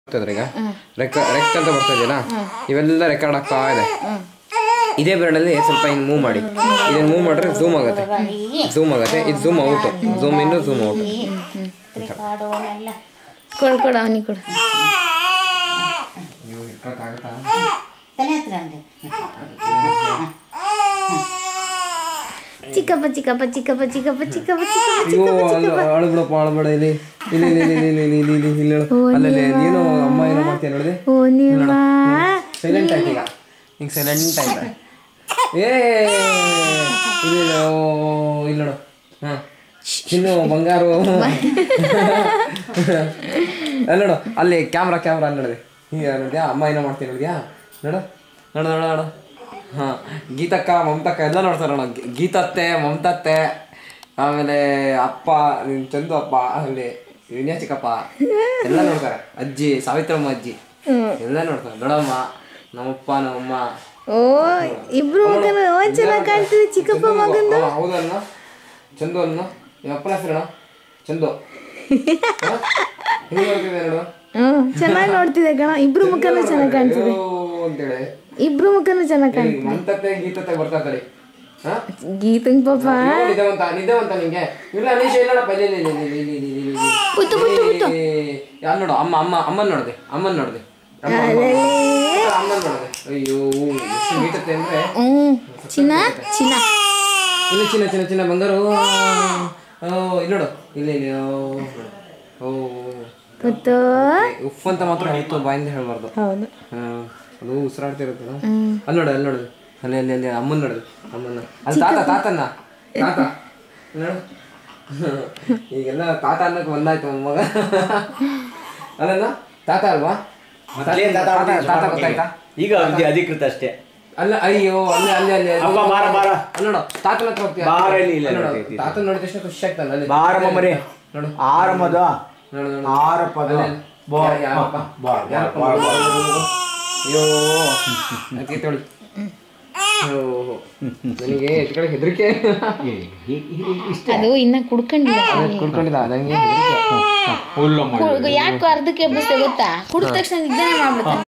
ಬರ್ತದ್ರೆ ಈಗ ರೆಕ್ ರೆಕ್ ಅಂತ ಬರ್ತಾ ಇದೆಯಲ್ಲ ಇವೆಲ್ಲ ರೆಕಾರ್ಡ್ ಆಗ್ತಾ ಇದೆ ಇದೇ ಬೆರಳಲ್ಲಿ ಸ್ವಲ್ಪ ಹಿಂಗೆ ಮೂವ್ ಮಾಡಿ ಇದನ್ನ ಮೂವ್ ಮಾಡಿದ್ರೆ ಝೂಮ್ ಆಗುತ್ತೆ ಝೂಮ್ ಆಗುತ್ತೆ ಇದು ಝೂಮ್ ಔಟ್ ಝೂಮ್ ಇನ್ನು ಝೂಮ್ ಔಟ್ ತ್ರಿಕಾಡೋನೆಲ್ಲ ಕೊಡು ಕೊಡು ಅವನಿಗೆ ಕೊಡು ತಲೆ ಹತ್ರ ಅಂದ್ರೆ ಚಿಕ್ಕಪ್ಪ ಚಿಕ್ಕಪ್ಪ ಚಿಕ್ಕಪ್ಪ ಚಿಕ್ಕಪ್ಪ ಚಿಕ್ಕಪ್ಪ ಚಿಕ್ಕಪ್ಪ ಅಯ್ಯೋ ಅಲ್ಲ ಅಳ್ಬಿಡಪ್ಪ ಅಳ್ಬೇಡ ಇಲ್ಲಿ ಇಲ್ಲಿ ಇಲ್ಲಿ ಇಲ್ಲಿ ಇಲ್ಲಿ ಇಲ್ಲಿ ಇಲ್ಲಿ ಇಲ್ಲಿ ಹೇಳು ಅಲ್ಲಲ್ಲಿ ನೀನು ಅಮ್ಮ ಏನೋ ಮಾಡ್ತೀಯ ನೋಡಿದೆ ಓ ನಿಮ್ಮ ಸೈಲೆಂಟ್ ಆಯ್ತು ಈಗ ಈಗ ಸೈಲೆಂಟ್ ಆಯ್ತಾ ಏ ಇಲ್ಲಿ ಓ, ಇಲ್ಲಿ ನೋಡು ಹಾಂ ಚಿನ್ನು ಬಂಗಾರು ಅಲ್ಲಿ ನೋಡು ಅಲ್ಲಿ ಕ್ಯಾಮ್ರಾ ಕ್ಯಾಮ್ರಾ ಅಲ್ಲಿ ನೋಡಿದೆ ಈಗ ನೋಡಿದ್ಯಾ ಅಮ್ಮ ಏನೋ ಮಾಡ್ತೀನಿ ನೋಡಿದ್ಯಾ ನೋಡು ನೋಡು ನೋಡು ನೋಡು ಹಾಂ ಗೀತಕ್ಕ ಮಮತಕ್ಕ ಎಲ್ಲ ನೋಡ್ತಾರೆ ನೋಡು ಗೀ- ಗೀತತ್ತೆ ಮಮತತ್ತೆ ಆಮೇಲೆ ಅಪ್ಪ ನಿನ್ ಚಂದು ಅಪ್ಪ ಅಲ್ಲಿ ವಿನ್ಯಾ ಚಿಕ್ಕಪ್ಪ ಎಲ್ಲ ನೋಡ್ತಾರೆ ಅಜ್ಜಿ ಸಾವಿತ್ರಮ್ಮ ಅಜ್ಜಿ ಎಲ್ಲ ನೋಡ್ತಾರೆ ದೊಡ್ಡಮ್ಮ ನಮ್ಮಪ್ಪ ನಮ್ಮಮ್ಮ ಓ ಇಬ್ರು ಮಗನು ಓ ಚೆನ್ನಾಗಿ ಕಾಣ್ತಿದೆ ಚಿಕ್ಕಪ್ಪ ಮಗಂದು ಹೌ- ಹೌದನ್ನ ಚಂದು ಅನ್ನ ನಿಮ್ಮ ಅಪ್ಪನ ಹೆಸರಣ್ಣ ಚಂದು ಹ? ಹೆಂಗ್ ನೋಡ್ತಿದೆ ನೋಡು ಹ್ಞೂ ಚೆನ್ನಾಗಿ ನೋಡ್ತಿದೆ ಕಣ ಇಬ್ರು ಮುಖನೂ ಚೆನ್ನಾಗಿ ಕಾಣ್ತಿದೆ ಅಯ್ಯೋ ಅಂತೇಳಿ ಇಬ್ರು ಮುಖನೂ ಚೆನ್ನಾಗಿ ಕಾಣ್ತಿದೆ ಈಗ ಮಮತತ್ತೆ ಗೀತತ್ತೆ ಬರ್ತಾ ಇರ್ತಾರೆ ಹಾ ಗೀತಂಗ್ ಪಾಪ ಅಯ್ಯೋ, ನಿಜವಂತ ನಿಜವಂತ ನಿಂಗೆ ಇಲ್ಲ ಅನೀಶ ಇಲ್ಲಪ್ಪ ಇಲ್ಲಿ ಇಲ್ಲಿ ಇಲ್ಲಿ ಇಲ್ಲಿ ಇಲ್ಲಿ ಇಲ್ಲಿ ಇಲ್ಲಿ ಪುತ್ತು ಪುತ್ತು ಪುತ್ತು ಯಾರು ನೋಡು ಅಮ್ಮ ಅಮ್ಮ ಅಮ್ಮನ್ ನೋಡಿದೆ ಅಮ್ಮನ್ ನೋಡಿದೆ ಅಮ್ಮ, ಅಮ್ಮ. ಅಮ್ಮನ್ ನೋಡಿದೆ ಅಯ್ಯೋ ಎಷ್ಟು ಗೀತತ್ತೆ ಅಂದ್ರೆ ಹ್ಞೂ ಚಿನ್ನ ಚಿನ್ನ ಇಲ್ಲಿ ಚಿನ್ನ ಚಿನ್ನ ಚಿನ್ನ ಬಂಗಾರ ಓ ಓ, ಇಲ್ಲಿ ನೋಡು ಇಲ್ಲಿ ಇಲ್ಲಿ ಓ ಓ ಪುತ್ತು ಉಫ್ ಅಂತ ಮಾತ್ರ ಹೇಳ್ತು ಬಾಯಿಂದ ಹೇಳ್ಬಾರ್ದು ಹೌದು ಹ್ಮ್. ಅದು ಉಸಿರಾಡ್ತಿರುತ್ತಲ್ಲ ಅಲ್ಲಿ ನೋಡು ಅಲ್ಲಿ ನೋಡು ಅಲ್ಲಿ ಅಲ್ಲಿ ಅಲ್ಲಿ ಅಮ್ಮನ್ ನೋಡು ಅಮ್ಮನ್ನ ಅಲ್ಲಿ ತಾತ ತಾತನ್ನ ತಾತ ನೋಡು ಈಗೆಲ್ಲ ತಾತ ಅನ್ನಕ್ಕೆ ಬಂದಾಯ್ತು ಮಗ ಅಲ್ಲಲ್ಲ ತಾತ ಅಲ್ವಾ ಮೊದ್ಲೇ ತಾತ ತಾತ ಅಂತಿದ್ರು ತಾತ ಸುಮಾರು ಗೊತ್ತಾಯ್ತಾ ಈಗ ಅಧಿ- ಅಧಿಕೃತ ಅಷ್ಟೇ ಅಲ್ಲ ಅಯ್ಯೋ ಅಲ್ಲಿ ಅಲ್ಲಿ ಅಲ್ಲಿ ಅಲ್ಲಿ. ಅಪ್ಪ ಬಾರ ಬಾರ ಅಲ್ಲಿ ನೋಡು ತಾತನ ಹತ್ರ ಹೋಗ್ತೀಯ ಬಾರ ಇಲ್ಲಿ, ಇಲ್ಲ, ಅಲ್ಲಿ ನೋಡು, ಇಲ್ಲ, ಇಲ್ಲ. ತಾತನ ನೋಡಿದ ತಕ್ಷಣ ಖುಷಿ ಆಗ್ತಲ್ಲ ಅಲ್ಲಿ ಬಾರಮ್ಮ ಮರಿ ನೋಡು ಆರಮ್ಮದ ನೋಡು ನೋಡು ಆರಪ್ಪದ ಬಾ ಯಾ- ಯಾರಪ್ಪ? ಬಾ ಯಾರಪ್ಪ? ಬಾ ಬಾ ಅಯ್ಯೋ ಅದಕ್ಕೆ ತೊಳಿ ಅಯ್ಯೋ ನನಗೆ ಎಷ್ಟು ಕಡೆ ಹೆದರಿಕೆ ಅದು ಇನ್ನ ಕುಡ್ಕೊಂಡಿಲ್ಲ ಕುಡ್ಕೊಂಡಿಲ್ಲ ನನಗೆ ಹೆದರಿಕೆ ಹುಲ್ಲು ಮಾಡಿ ಯಾಕೆ ಅರ್ಧಕ್ಕೆ ಎಬ್ಬಿಸ್ದೆ ಗೊತ್ತಾ ಕುಡಿದ ತಕ್ಷಣ ನಿದ್ದೆನೆ ಮಾಡ್ಬಿಡ್ತಾನೆ